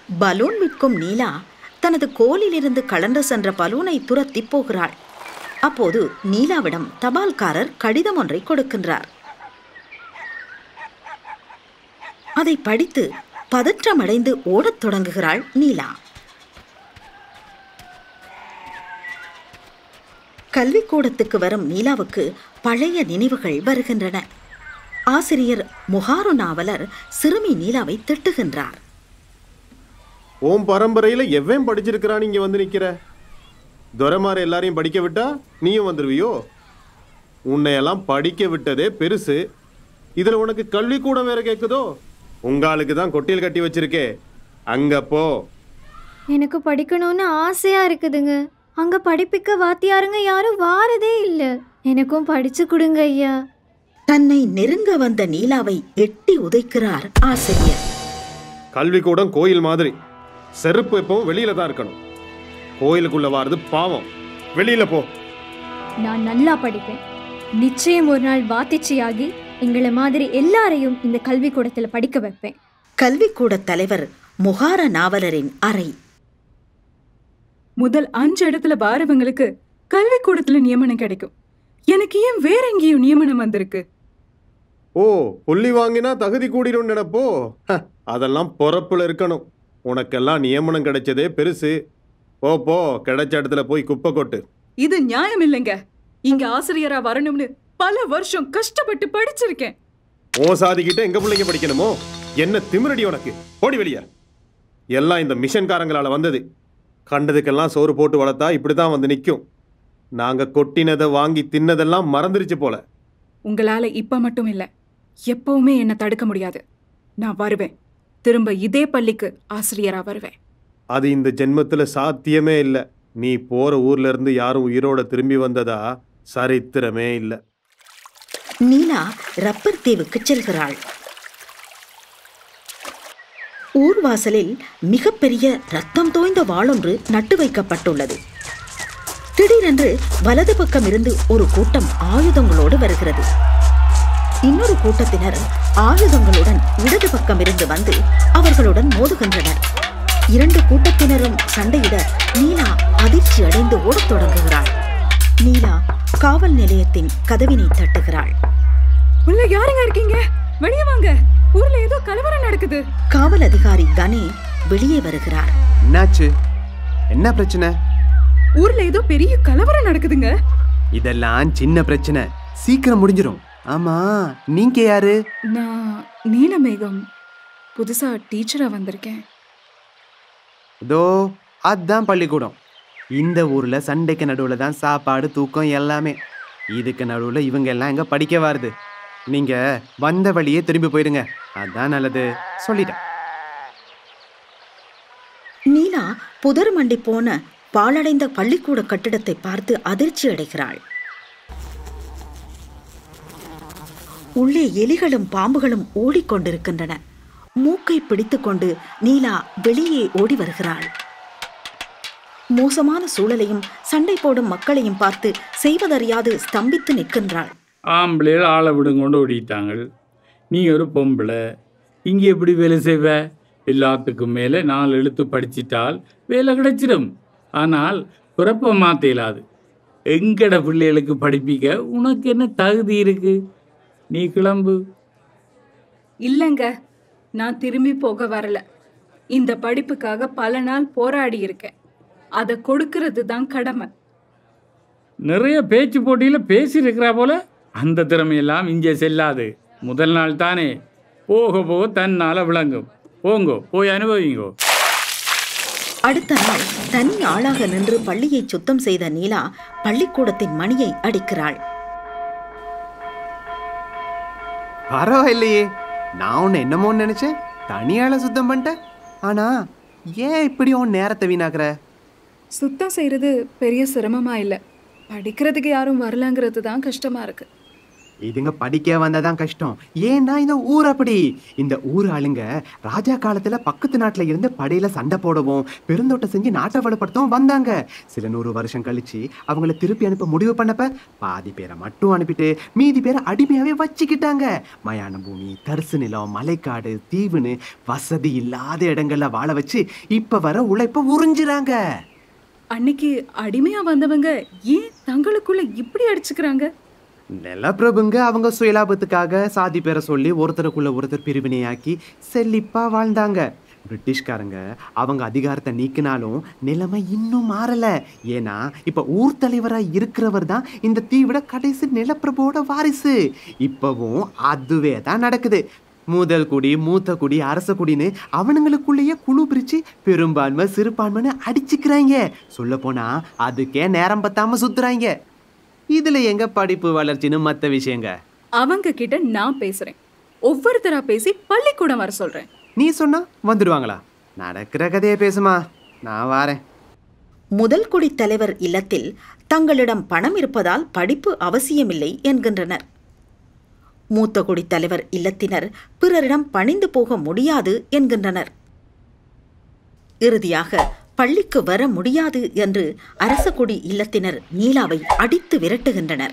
Balloon விற்கும் நீலா தனது கோலிலிருந்து கலந்து சென்ற பலூனை துரத்தி போகிறாள் அப்போது நீலாவிடம் தபால்காரர் கடிதம் ஒன்றை கொடுக்கின்றார் அதை படித்து பதற்றமடைந்து ஓடத் தொடங்குகிறாள் நீலா கல்விக்கூடத்துக்கு வரும் நீலாவுக்கு பழைய நினைவுகள் வருகின்றன ஆசிரியர் முகாரு நாவலர் சிறுமி நீலாவை திட்டுகின்றார் உன் பரம்பரையில எவன் படிச்சிருக்கிறான் இங்க வந்து நிக்கிற துரைமார எல்லாரையும் படிக்க விட்டா நீயும் வந்துருவியோ உன்னையெல்லாம் படிக்க விட்டதே பெருசு இதுல உனக்கு கல்விக்கூடம் வேற கேக்குதோ உங்காளுக்கு தான் கொட்டில் கட்டி வச்சிருக்கே அங்க போ எனக்கு படிக்கணும்னு ஆசையா இருக்குதுங்க அங்க படிப்பிக்க வாத்தியாருங்க யாரும் வாரதே இல்ல எனக்கும் படிச்சு கொடுங்க ஐயா தன்னை நெருங்க வந்த நீலாவை எட்டி உதைக்கிறார் ஆசிரியர் கல்விக்கூடம் கோயில் மாதிரி செருப்பு எப்பவும் வெளியில தான் இருக்கணும் கோயிலுக்குள்ள வாரது பாவம் வெளியில போ நான் நல்லா படிப்பேன் நிச்சயம் ஒரு நாள் வாத்திச்சியாகி எங்களை மாதிரி எல்லாரையும் இந்த கல்விக்கூடத்துல படிக்க வைப்பேன் கல்விக்கூட தலைவர் முகார நாவலரின் அறை முதல் அஞ்சு இடத்துல வாரவங்களுக்கு கல்விக்கூடத்துல நியமனம் கிடைக்கும் எனக்கு ஏன் வேற எங்கேயும் நியமனம் வந்திருக்கு ஓ புள்ளி வாங்கினா தகுதி கூடிடும் நினைப்போ ஹ, அதெல்லாம் பொறப்புல இருக்கணும் உனக்கெல்லாம் நியமனம் கிடைச்சதே பெருசு போ போ கிடைச்ச இடத்துல போய் குப்பை கொட்டு இது நியாயம் இல்லைங்க இங்க ஆசிரியரா வரணும்னு பல வருஷம் கஷ்டப்பட்டு படிச்சிருக்கேன் ஓ சாதிக்கிட்ட எங்க பிள்ளைங்க படிக்கணுமோ என்ன திமிரடி உனக்கு ஓடி வெளிய எல்லாம் இந்த மிஷன்காரங்களால வந்தது கண்டதுக்கெல்லாம் சோறு போட்டு வளர்த்தா இப்படிதான் வந்து நிற்கும் நாங்க கொட்டினதை வாங்கி தின்னதெல்லாம் மறந்துருச்சு போல உங்களால இப்ப மட்டும் இல்ல எப்பவுமே என்ன தடுக்க முடியாது நான் வருவேன் திரும்ப இதே பள்ளிக்கு ஆசிரியரா வருவேன் அது இந்த ஜென்மத்துல சாத்தியமே இல்லை நீ போற ஊர்ல இருந்து யாரும் உயிரோட திரும்பி வந்ததா சரித்திரமே இல்லை நீலா ரப்பர் தீவுக்கு செல்கிறாள் ஊர்வாசலில் மிகப்பெரிய ரத்தம் தோய்ந்த வாளொன்று நட்டு வைக்கப்பட்டுள்ளது திடீரென்று வலது பக்கம் இருந்து ஒரு கூட்டம் ஆயுதங்களோடு வருகிறது இன்னொரு கூட்டத்தினர் ஆயுதங்களுடன் இடது பக்கம் இருந்து வந்து அவர்களுடன் மோதுகின்றனர் இரண்டு கூட்டத்தினரும் சண்டையிட நீலா அதிர்ச்சி அடைந்து ஓடத் தொடங்குகிறாள் நீலா காவல் நிலையத்தின் கதவினை தட்டுகிறாள் உள்ள யாருங்க இருக்கீங்க வெளியே வாங்க ஊர்ல ஏதோ கலவரம் நடக்குது காவல் அதிகாரி கனே வெளியே வருகிறார் என்னாச்சு என்ன பிரச்சனை ஊர்ல ஏதோ பெரிய கலவரம் நடக்குதுங்க இதெல்லாம் சின்ன பிரச்சனை சீக்கிரம் முடிஞ்சிரும் ஆமா நீங்க யாரு நான் நீலமேகம் புதுசா டீச்சரா வந்திருக்கேன் இதோ அதான் பள்ளிக்கூடம் இந்த ஊர்ல சண்டைக்கு நடுவுல தான் சாப்பாடு தூக்கம் எல்லாமே இதுக்கு நடுவுல இவங்க எல்லாம் எங்க படிக்க வருது நீங்க வந்த வழியே திரும்பி போயிடுங்க அதான் நல்லது சொல்லிட்டேன் நீலா புதர் மண்டி போன பாழடைந்த பள்ளிக்கூட கட்டிடத்தை பார்த்து அதிர்ச்சி அடைகிறாள் உள்ளே எலிகளும் பாம்புகளும் ஓடிக்கொண்டிருக்கின்றன மூக்கை பிடித்துக்கொண்டு நீலா வெளியே ஓடி வருகிறாள் மோசமான சூழலையும் சண்டை போடும் மக்களையும் பார்த்து செய்வதறியாது ஸ்தம்பித்து நிற்கின்றாள் ஆம்பளையில் ஆளை விடுங்கொண்டு ஓடிட்டாங்க நீ ஒரு பொம்பளை இங்கே எப்படி வேலை செய்வ எல்லாத்துக்கும் மேலே நாலு எழுத்து படிச்சிட்டால் வேலை கிடைச்சிடும் ஆனால் பிறப்ப மாற்ற இயலாது எங்கட பிள்ளைகளுக்கு படிப்பிக்க உனக்கு என்ன தகுதி இருக்கு நீ கிளம்பு இல்லைங்க நான் திரும்பி போக வரல இந்த படிப்புக்காக பல நாள் போராடி இருக்கேன் அதை கொடுக்கறது தான் கடமை நிறைய பேச்சு போட்டியில் பேசியிருக்கிறா போல அந்த திறமையெல்லாம் இங்கே செல்லாது முதல் நாள் தானே போக போக தன்னால் விளங்கும் போங்கோ போய் அனுபவிங்கோ அடுத்த நாள் தனி ஆளாக நின்று பள்ளியை சுத்தம் செய்த நீலா பள்ளிக்கூடத்தின் மணியை அடிக்கிறாள் பரவாயில்லையே நான் உன்னை என்னமோன்னு நினைச்சேன் தனியால சுத்தம் பண்ணிட்டேன் ஆனா ஏன் இப்படி உன் நேரத்தை வீணாக்குற சுத்தம் செய்யறது பெரிய சிரமமா இல்லை படிக்கிறதுக்கு யாரும் வரலங்கிறது தான் கஷ்டமா இருக்கு இதுங்க படிக்க வந்ததான் கஷ்டம் ஏன்னா இந்த ஊர் அப்படி இந்த ஊர் ஆளுங்க ராஜா காலத்துல பக்கத்து நாட்டுல இருந்து படையில சண்டை போடவும் பெருந்தோட்டம் செஞ்சு நாட்டை வலுப்படுத்தவும் வந்தாங்க சில நூறு வருஷம் கழிச்சு அவங்கள திருப்பி அனுப்ப முடிவு பண்ணப்ப பாதி பேரை மட்டும் அனுப்பிட்டு மீதி பேரை அடிமையாவே வச்சுக்கிட்டாங்க மயான பூமி தரிசு நிலம் மலைக்காடு தீவுன்னு வசதி இல்லாத இடங்கள்ல வாழ வச்சு இப்ப வர உழைப்ப உறிஞ்சுறாங்க அன்னைக்கு அடிமையா வந்தவங்க ஏன் தங்களுக்குள்ள இப்படி அடிச்சுக்கிறாங்க நிலப்பிரபுங்க அவங்க சுயலாபத்துக்காக சாதி பேரை சொல்லி ஒருத்தருக்குள்ள ஒருத்தர் பிரிவினையாக்கி செழிப்பா வாழ்ந்தாங்க பிரிட்டிஷ்காரங்க அவங்க அதிகாரத்தை நீக்கினாலும் நிலைமை இன்னும் மாறல ஏன்னா இப்ப ஊர் தலைவரா இருக்கிறவர் தான் இந்த தீவிட கடைசி நிலப்பிரபுவோட வாரிசு இப்பவும் அதுவே தான் நடக்குது முதல் குடி மூத்த குடி அரச குடின்னு அவனுங்களுக்குள்ளேயே குழு பிரிச்சு பெரும்பான்மை சிறுபான்மைன்னு அடிச்சுக்கிறாங்க சொல்ல போனா அதுக்கே நேரம் பத்தாம சுத்துறாங்க இதுல எங்க படிப்பு வளர்ச்சின்னு மத்த விஷயங்க அவங்க கிட்ட நான் பேசுறேன் ஒவ்வொருத்தரா பேசி பள்ளிக்கூடம் வர சொல்றேன் நீ சொன்னா வந்துடுவாங்களா நடக்கிற கதையை பேசுமா நான் வாரேன் முதல் குடித் தலைவர் இல்லத்தில் தங்களிடம் பணம் இருப்பதால் படிப்பு அவசியமில்லை என்கின்றனர் மூத்த குடித் தலைவர் இல்லத்தினர் பிறரிடம் பணிந்து போக முடியாது என்கின்றனர் இறுதியாக பள்ளிக்கு வர முடியாது என்று அரசகுடி இல்லத்தினர் நீலாவை அடித்து விரட்டுகின்றனர்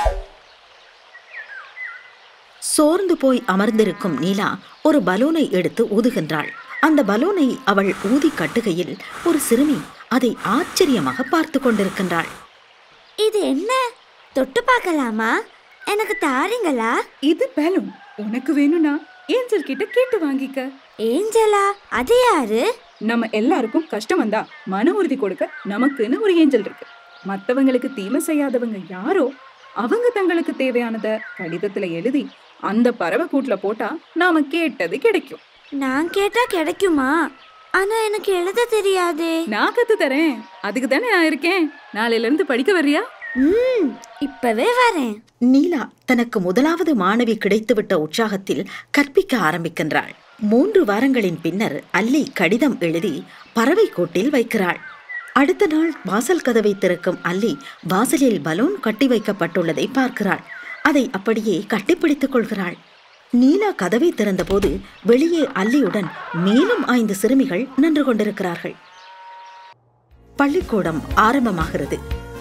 சோர்ந்து போய் அமர்ந்திருக்கும் நீலா ஒரு பலூனை எடுத்து ஊதுகின்றாள் அந்த பலூனை அவள் ஊதி கட்டுகையில் ஒரு சிறுமி அதை ஆச்சரியமாக பார்த்து கொண்டிருக்கின்றாள் இது என்ன தொட்டு பார்க்கலாமா எனக்கு தாரீங்களா இது பேலும் உனக்கு வேணும்னா ஏஞ்சல் கிட்ட கேட்டு வாங்கிக்க ஏஞ்சலா அது யாரு நம்ம எல்லாருக்கும் கஷ்டம் வந்தா மன உறுதி கொடுக்க நமக்குன்னு ஒரு ஏஞ்சல் இருக்கு மத்தவங்களுக்கு தீமை செய்யாதவங்க யாரோ அவங்க தங்களுக்கு தேவையானத கடிதத்துல எழுதி அந்த பறவை கூட்டுல போட்டா நாம கேட்டது கிடைக்கும் நான் கேட்டா கிடைக்குமா ஆனா எனக்கு எழுத தெரியாதே நான் கத்து தரேன் அதுக்கு தானே நான் இருக்கேன் நாளையில இருந்து படிக்க வர்றியா ம் இப்பவே வரேன் நீலா தனக்கு முதலாவது மாணவி கிடைத்துவிட்ட உற்சாகத்தில் கற்பிக்க ஆரம்பிக்கின்றாள் மூன்று வாரங்களின் பின்னர் அல்லி கடிதம் எழுதி பறவை கூட்டில் வைக்கிறாள் அடுத்த நாள் வாசல் கதவை திறக்கும் அல்லி வாசலில் பலூன் கட்டி வைக்கப்பட்டுள்ளதை பார்க்கிறாள் அதை அப்படியே கட்டிப்பிடித்துக் கொள்கிறாள் நீலா கதவை திறந்தபோது வெளியே அல்லியுடன் மேலும் ஐந்து சிறுமிகள் நின்று கொண்டிருக்கிறார்கள் பள்ளிக்கூடம் ஆரம்பமாகிறது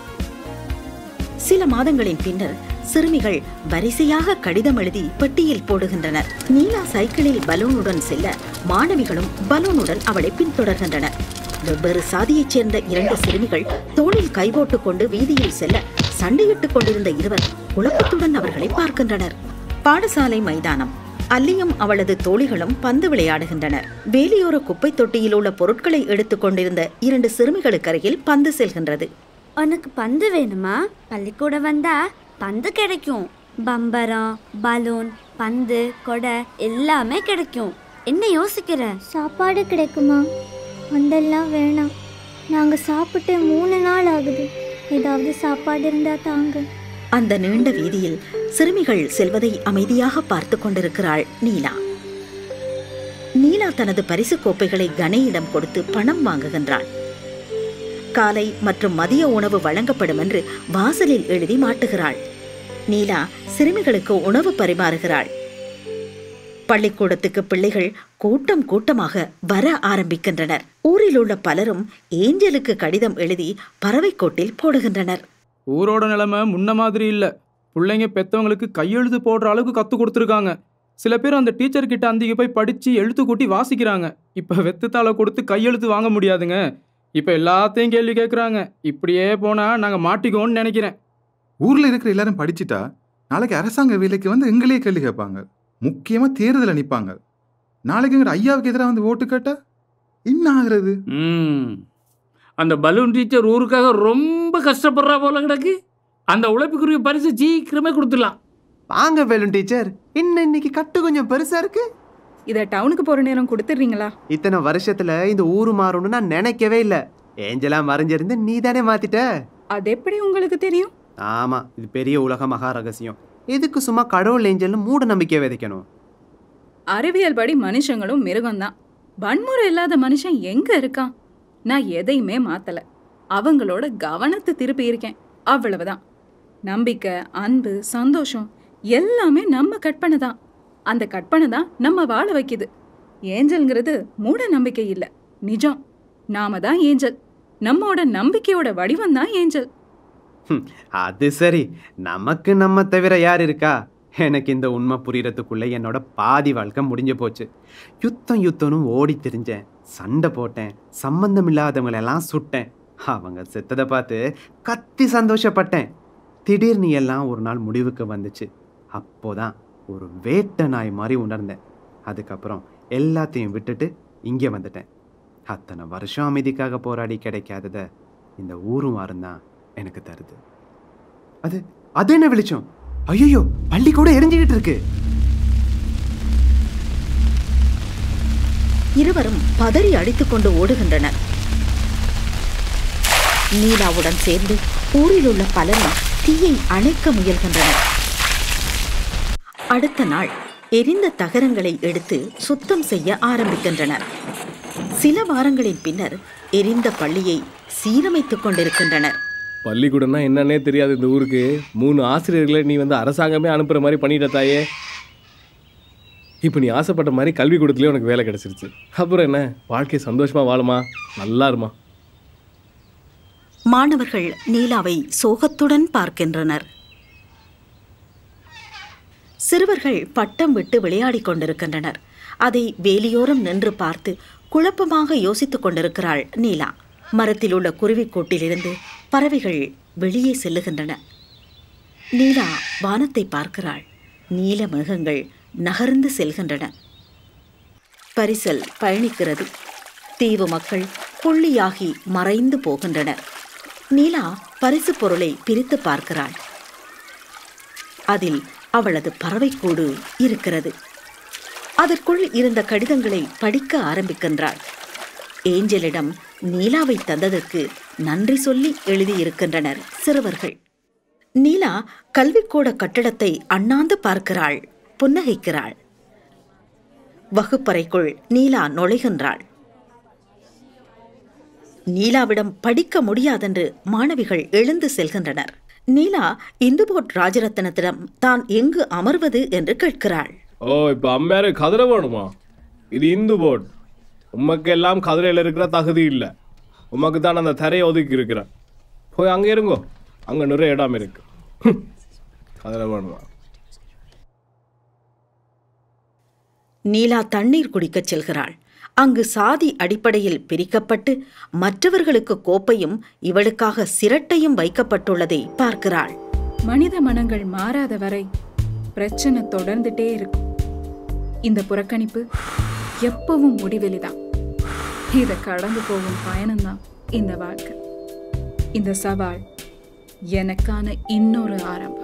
சில மாதங்களின் பின்னர் சிறுமிகள் வரிசையாக கடிதம் எழுதி பெட்டியில் போடுகின்றனர் நீலா சைக்கிளில் பலூனுடன் செல்ல மாணவிகளும் பலூனுடன் அவளை பின்தொடர்கின்றனர் வெவ்வேறு சாதியைச் சேர்ந்த இரண்டு சிறுமிகள் தோளில் கைபோட்டுக் கொண்டு வீதியில் செல்ல சண்டையிட்டுக் கொண்டிருந்த இருவர் குழப்பத்துடன் அவர்களை பார்க்கின்றனர் பாடசாலை மைதானம் அல்லியும் அவளது தோழிகளும் பந்து விளையாடுகின்றனர் வேலியோர குப்பை தொட்டியில் உள்ள பொருட்களை எடுத்துக் கொண்டிருந்த இரண்டு சிறுமிகளுக்கு அருகில் பந்து செல்கின்றது உனக்கு பந்து வேணுமா பள்ளிக்கூடம் வந்தா பந்து கிடைக்கும் பம்பரம் பலூன் பந்து கொடை எல்லாமே கிடைக்கும் என்ன யோசிக்கிற சாப்பாடு கிடைக்குமா அதெல்லாம் வேணாம் நாங்கள் சாப்பிட்டு மூணு நாள் ஆகுது ஏதாவது சாப்பாடு இருந்தால் தாங்க அந்த நீண்ட வீதியில் சிறுமிகள் செல்வதை அமைதியாக பார்த்து கொண்டிருக்கிறாள் நீலா நீலா தனது பரிசு கோப்பைகளை கனையிடம் கொடுத்து பணம் வாங்குகின்றாள் காலை மற்றும் மதிய உணவு வழங்கப்படும் என்று வாசலில் எழுதி மாட்டுகிறாள் நீலா சிறுமிகளுக்கு உணவு பரிமாறுகிறாள் பள்ளிக்கூடத்துக்கு பிள்ளைகள் கூட்டம் கூட்டமாக வர ஆரம்பிக்கின்றனர் ஊரில் உள்ள பலரும் ஏஞ்சலுக்கு கடிதம் எழுதி பறவைக்கோட்டில் போடுகின்றனர் ஊரோட நிலைமை முன்ன மாதிரி இல்லை பிள்ளைங்க பெத்தவங்களுக்கு கையெழுத்து போடுற அளவுக்கு கற்றுக் கொடுத்துருக்காங்க சில பேர் அந்த டீச்சர் கிட்ட அந்திக்கு போய் படித்து எழுத்து கூட்டி வாசிக்கிறாங்க இப்போ வெத்துத்தாளை கொடுத்து கையெழுத்து வாங்க முடியாதுங்க இப்போ எல்லாத்தையும் கேள்வி கேட்குறாங்க இப்படியே போனால் நாங்கள் மாட்டிக்குவோம்னு நினைக்கிறேன் ஊர்ல இருக்கிற எல்லாரும் படிச்சுட்டா நாளைக்கு அரசாங்க வேலைக்கு வந்து எங்களையே கேள்வி கேட்பாங்க முக்கியமா தேர்தலில் நிற்பாங்க நாளைக்கு எங்க ஐயாவுக்கு எதிராக வந்து ஓட்டு கேட்டா என்ன ஆகுறது ம் அந்த பலூன் டீச்சர் ஊருக்காக ரொம்ப கஷ்டப்படுறா போல கிடக்கு அந்த உழைப்புக்குரிய பரிசு சீக்கிரமே கொடுத்துடலாம் வாங்க வேலும் டீச்சர் இன்னும் இன்னைக்கு கட்டு கொஞ்சம் பெருசா இருக்கு இத டவுனுக்கு போற நேரம் கொடுத்துடுறீங்களா இத்தனை வருஷத்துல இந்த ஊரு மாறும்னு நான் நினைக்கவே இல்லை ஏஞ்சலா மறைஞ்சிருந்து நீ தானே மாத்திட்ட அது எப்படி உங்களுக்கு தெரியும் ஆமா இது பெரிய உலக மகா ரகசியம் இதுக்கு சும்மா கடவுள் ஏஞ்சல்னு மூட நம்பிக்கை விதைக்கணும் அறிவியல் படி மனுஷங்களும் மிருகம்தான் வன்முறை இல்லாத மனுஷன் எங்க இருக்கான் நான் எதையுமே மாத்தல அவங்களோட கவனத்தை திருப்பி இருக்கேன் அவ்வளவுதான் நம்பிக்கை அன்பு சந்தோஷம் எல்லாமே நம்ம கற்பனை தான் அந்த கற்பனை தான் நம்ம வாழ வைக்குது ஏஞ்சல்ங்கிறது மூட நம்பிக்கை இல்ல நிஜம் நாம தான் ஏஞ்சல் நம்மோட நம்பிக்கையோட வடிவம் தான் ஏஞ்சல் அது சரி நமக்கு நம்ம தவிர யார் இருக்கா எனக்கு இந்த உண்மை புரியறதுக்குள்ள என்னோட பாதி வாழ்க்கை முடிஞ்சு போச்சு யுத்தம் யுத்தம்னு ஓடி திரிஞ்சேன் சண்டை போட்டேன் சம்பந்தம் இல்லாதவங்களெல்லாம் சுட்டேன் அவங்க செத்ததை பார்த்து கத்தி சந்தோஷப்பட்டேன் திடீர்னு எல்லாம் ஒரு நாள் முடிவுக்கு வந்துச்சு அப்போதான் ஒரு வேட்டை நாய் மாதிரி உணர்ந்தேன் அதுக்கப்புறம் எல்லாத்தையும் விட்டுட்டு இங்கே வந்துட்டேன் அத்தனை வருஷம் அமைதிக்காக போராடி கிடைக்காதத இந்த ஊரும் வாரம் தான் எனக்கு தருது அது அது என்ன வெளிச்சம் ஐயோ பள்ளி கூட எரிஞ்சுக்கிட்டு இருக்கு இருவரும் பதறி அடித்துக்கொண்டு ஓடுகின்றனர் நீலாவுடன் சேர்ந்து ஊரில் உள்ள பலரும் தீயை அணைக்க முயல்கின்றனர் அடுத்த நாள் எரிந்த தகரங்களை எடுத்து சுத்தம் செய்ய ஆரம்பிக்கின்றனர் சில வாரங்களின் பின்னர் எரிந்த பள்ளியை சீரமைத்துக் கொண்டிருக்கின்றனர் பள்ளிக்கூடம்னா என்னன்னே தெரியாது இந்த ஊருக்கு மூணு ஆசிரியர்களை நீ வந்து அரசாங்கமே அனுப்புகிற மாதிரி பண்ணிட்ட தாயே இப்போ நீ ஆசைப்பட்ட மாதிரி கல்விக்கூடத்துலேயே உனக்கு வேலை கிடச்சிருச்சு அப்புறம் என்ன வாழ்க்கை சந்தோஷமாக வாழுமா நல்லா இருமா மாணவர்கள் நீலாவை சோகத்துடன் பார்க்கின்றனர் சிறுவர்கள் பட்டம் விட்டு விளையாடிக் கொண்டிருக்கின்றனர் அதை வேலியோரம் நின்று பார்த்து குழப்பமாக யோசித்துக் கொண்டிருக்கிறாள் நீலா மரத்தில் உள்ள குருவிக்கூட்டிலிருந்து பறவைகள் வெளியே செல்லுகின்றன நீலா வானத்தை பார்க்கிறாள் நீல மேகங்கள் நகர்ந்து செல்கின்றன பரிசல் பயணிக்கிறது தீவு மக்கள் புள்ளியாகி மறைந்து போகின்றனர் நீலா பரிசு பொருளை பிரித்து பார்க்கிறாள் அதில் அவளது பறவைக்கூடு இருக்கிறது அதற்குள் இருந்த கடிதங்களை படிக்க ஆரம்பிக்கின்றாள் ஏஞ்சலிடம் நீலாவை தந்ததற்கு நன்றி சொல்லி எழுதியிருக்கின்றனர் சிறுவர்கள் நீலா கல்விக்கூட கட்டடத்தை அண்ணாந்து பார்க்கிறாள் புன்னகைக்கிறாள் வகுப்பறைக்குள் நீலா நுழைகின்றாள் நீலாவிடம் படிக்க முடியாதென்று மாணவிகள் எழுந்து செல்கின்றனர் நீலா இந்துபோட் ராஜரத்னத்திடம் தான் எங்கு அமர்வது என்று கேட்கிறாள் ஓ இப்போ அம்மையாரு கதிரை வேணுமா இது இந்து போர்ட் உமக்கு எல்லாம் கதிரையில் இருக்கிற தகுதி இல்லை உமக்கு தான் அந்த தரையை ஒதுக்கி இருக்கிறேன் போய் அங்கே இருங்கோ அங்கே நிறைய இடம் இருக்கு ஹம். கதிரை வேணுமா நீலா தண்ணீர் குடிக்கச் செல்கிறாள் அங்கு சாதி அடிப்படையில் பிரிக்கப்பட்டு மற்றவர்களுக்கு கோப்பையும் இவளுக்காக சிரட்டையும் வைக்கப்பட்டுள்ளதை பார்க்கிறாள் மனித மனங்கள் மாறாத வரை பிரச்சனை தொடர்ந்துட்டே இருக்கும் இந்த புறக்கணிப்பு எப்பவும் முடிவெளிதான் இதை கடந்து போகும் பயணம்தான் இந்த வாழ்க்கை இந்த சவால் எனக்கான இன்னொரு ஆரம்பம்